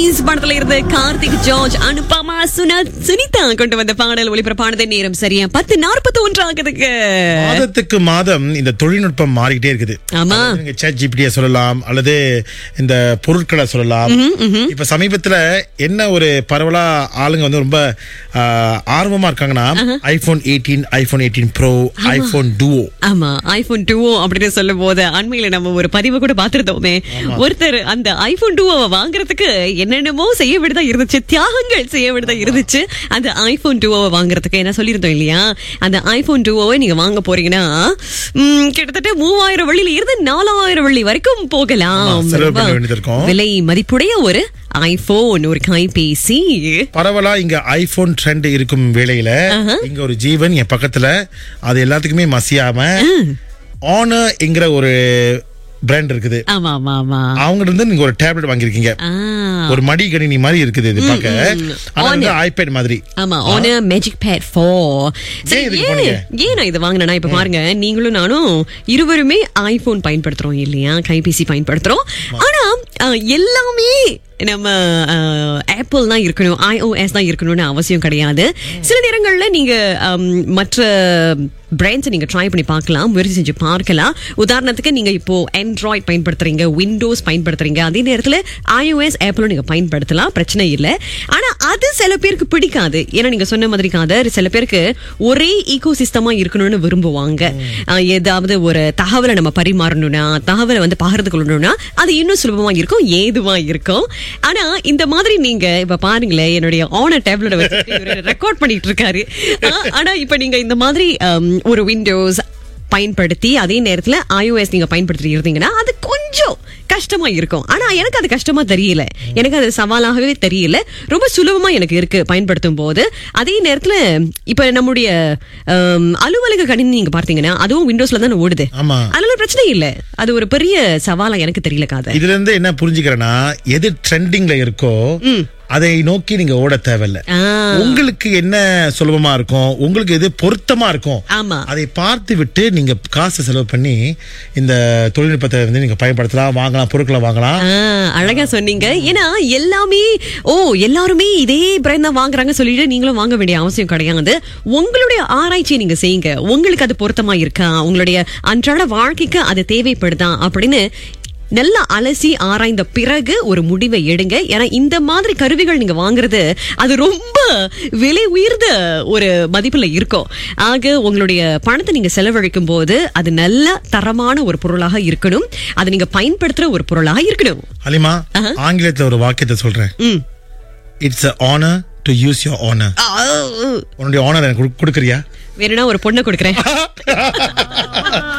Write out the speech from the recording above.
Please படத்துல இருந்து Karthik George Anupama சுனா சுனிதா கொண்டு வந்த பாடல் ஒளிபரப்பானது நேரம் சரியா பத்து நாற்பத்தி ஒன்று ஆகுதுக்கு மாதத்துக்கு மாதம் இந்த தொழில்நுட்பம் மாறிக்கிட்டே இருக்குது ஆமா. அதாவது நீங்க சேட் ஜிபிடிய சொல்லலாம் அல்லது இந்த பொருட்களை சொல்லலாம் இப்ப சமீபத்துல என்ன ஒரு பரவலா ஆளுங்க வந்து ரொம்ப ஆஹ், ஆர்வமா இருக்காங்கன்னா iPhone eighteen iPhone eighteen bro iPhone two ஆமா ஐபோன் டூ அப்படின்னு சொல்லும் போது அண்மையில நம்ம ஒரு பதிவு கூட பார்த்திருந்தோமே ஒருத்தர் அந்த ஐபோன் டூவை வாங்குறதுக்கு என்னென்னமோ செய்ய விடுதா இருந்துச்சு தியாகங்கள் செய்ய விடுதா இருந்துச்சு அந்த ஐபோன் டூவை வாங்குறதுக்கு என்ன சொல்லியிருந்தோம் இல்லையா அந்த ஐபோன் டூவை நீங்க வாங்க போறீங்கன்னா ம், கிட்டத்தட்ட மூவாயிரம் வள்ளியில இருந்து நாலாயிரம் வள்ளி வரைக்கும் போகலாம் ஆமா, செலவு ரொம்ப பண்ண வேண்டியது இருக்கும். விலை மதிப்புடைய ஒரு ஐபோன் ஒரு கைபேசி பரவலா இங்க ஐபோன் ட்ரெண்ட் இருக்கும் வேளையில இங்க ஒரு ஜீவன் என் பக்கத்துல அது எல்லாத்துக்குமே மசியாம ஆனர் என்கிற ஒரு பிராண்ட் இருக்குது ஆமா ஆமா ஆமா அவங்க இருந்து நீங்க ஒரு டேப்லெட் வாங்கிருக்கீங்க ஆ ஒரு மடி கணினி மாதிரி இருக்குது இது பார்க்க ஆனா வந்து ஐபேட் மாதிரி ஆமா ஆன் மேஜிக் பேட் ஃபோர் ஏன் இதுக்கு போனீங்க? ஏன் நான் இதை வாங்கினேன்னா இப்ப பாருங்க நீங்களும் நானும் இருவருமே ஐபோன் பயன்படுத்துறோம் இல்லையா கைபேசி பயன்படுத்துறோம் ஆனா அஹ், எல்லாமே நம்ம ஆப்பிள் தான் இருக்கணும் ஐஓஎஸ் தான் இருக்கணும்னு அவசியம் கிடையாது சில நேரங்கள்ல நீங்க அம், மற்ற பிராண்ட்ஸை நீங்க ட்ரை பண்ணி பார்க்கலாம் முயற்சி செஞ்சு பார்க்கலாம் உதாரணத்துக்கு நீங்க இப்போ ஆண்ட்ராய்ட் பயன்படுத்துறீங்க விண்டோஸ் பயன்படுத்துறீங்க அதே நேரத்துல iOS ஆப்பிளும் நீங்க பயன்படுத்தலாம் பிரச்சனை இல்லை ஆனா அது சில பேருக்கு பிடிக்காது ஏன்னா நீங்க சொன்ன மாதிரி காதர் சில பேருக்கு ஒரே ஈகோ சிஸ்டமா இருக்கணும்னு விரும்புவாங்க ஆஹ் ஏதாவது ஒரு தகவலை நம்ம பரிமாறணும்னா தகவலை வந்து பகிர்ந்து கொள்ளணும்னா அது இன்னும் சுலபமா இருக்கும் ஏதுவா இருக்கும் ஆனா இந்த மாதிரி நீங்க இப்ப பாருங்களேன் என்னுடைய ஆனர் டேப்லெட் வச்சு ரெக்கார்ட் பண்ணிட்டு இருக்காரு ஆஹ் ஆனா இப்ப நீங்க இந்த மாதிரி ஆம், ஒரு விண்டோஸ் பயன்படுத்தி அதே நேரத்துல iOS நீங்க பயன்படுத்தி இருந்தீங்கன்னா அது கொஞ்சம் கஷ்டமா இருக்கும் ஆனா எனக்கு அது கஷ்டமா தெரியல எனக்கு அது சவாலாகவே தெரியல ரொம்ப சுலபமா எனக்கு இருக்கு பயன்படுத்தும் போது அதே நேரத்துல இப்ப நம்முடைய ஆம், அலுவலக கணினி நீங்க பார்த்தீங்கன்னா அதுவும் விண்டோஸ்ல தானே ஓடுது ஆமா அதனால பிரச்சனை இல்ல அது ஒரு பெரிய சவாலா எனக்கு தெரியல காத இதுல இருந்து என்ன புரிஞ்சுக்கிறேன்னா எது ட்ரெண்டிங்ல இருக்கோ அதை நோக்கி நீங்க ஓட தேவையில்ல உங்களுக்கு என்ன சுலபமா இருக்கும் உங்களுக்கு எது பொருத்தமா இருக்கும் ஆமா அதை பார்த்து விட்டு நீங்க காசு செலவு பண்ணி இந்த தொழில்நுட்பத்தை வந்து நீங்க பயன்படுத்தலாம் வாங்கலாம் பொருட்களை வாங்கலாம் ஆ, அழகா சொன்னீங்க ஏன்னா எல்லாமே ஓ எல்லாருமே இதே பிராண்ட் தான் வாங்குறாங்க சொல்லிட்டு நீங்களும் வாங்க வேண்டிய அவசியம் கிடையாது உங்களுடைய ஆராய்ச்சியை நீங்க செய்யுங்க உங்களுக்கு அது பொருத்தமா இருக்கா உங்களுடைய அன்றாட வாழ்க்கைக்கு அது தேவைப்படுதா அப்படின்னு நல்லா அலசி ஆராய்ந்த பிறகு ஒரு முடிவை எடுங்க ஏன்னா இந்த மாதிரி கருவிகள் நீங்க வாங்குறது அது ரொம்ப விலை உயர்ந்த ஒரு மதிப்புல இருக்கும் ஆக உங்களுடைய பணத்தை நீங்க செலவழிக்கும் போது அது நல்ல தரமான ஒரு பொருளாக இருக்கணும் அதை நீங்க பயன்படுத்துற ஒரு பொருளாக இருக்கணும் அலிமா ஆங்கிலத்துல ஒரு வாக்கியத்தை சொல்றேன் ம். It's a honour to use your honour ஆ, உன்னுடைய ஆனர் எனக்கு குடு- கொடுக்கறியா வேணும்னா ஒரு பொண்ணை கொடுக்குறேன்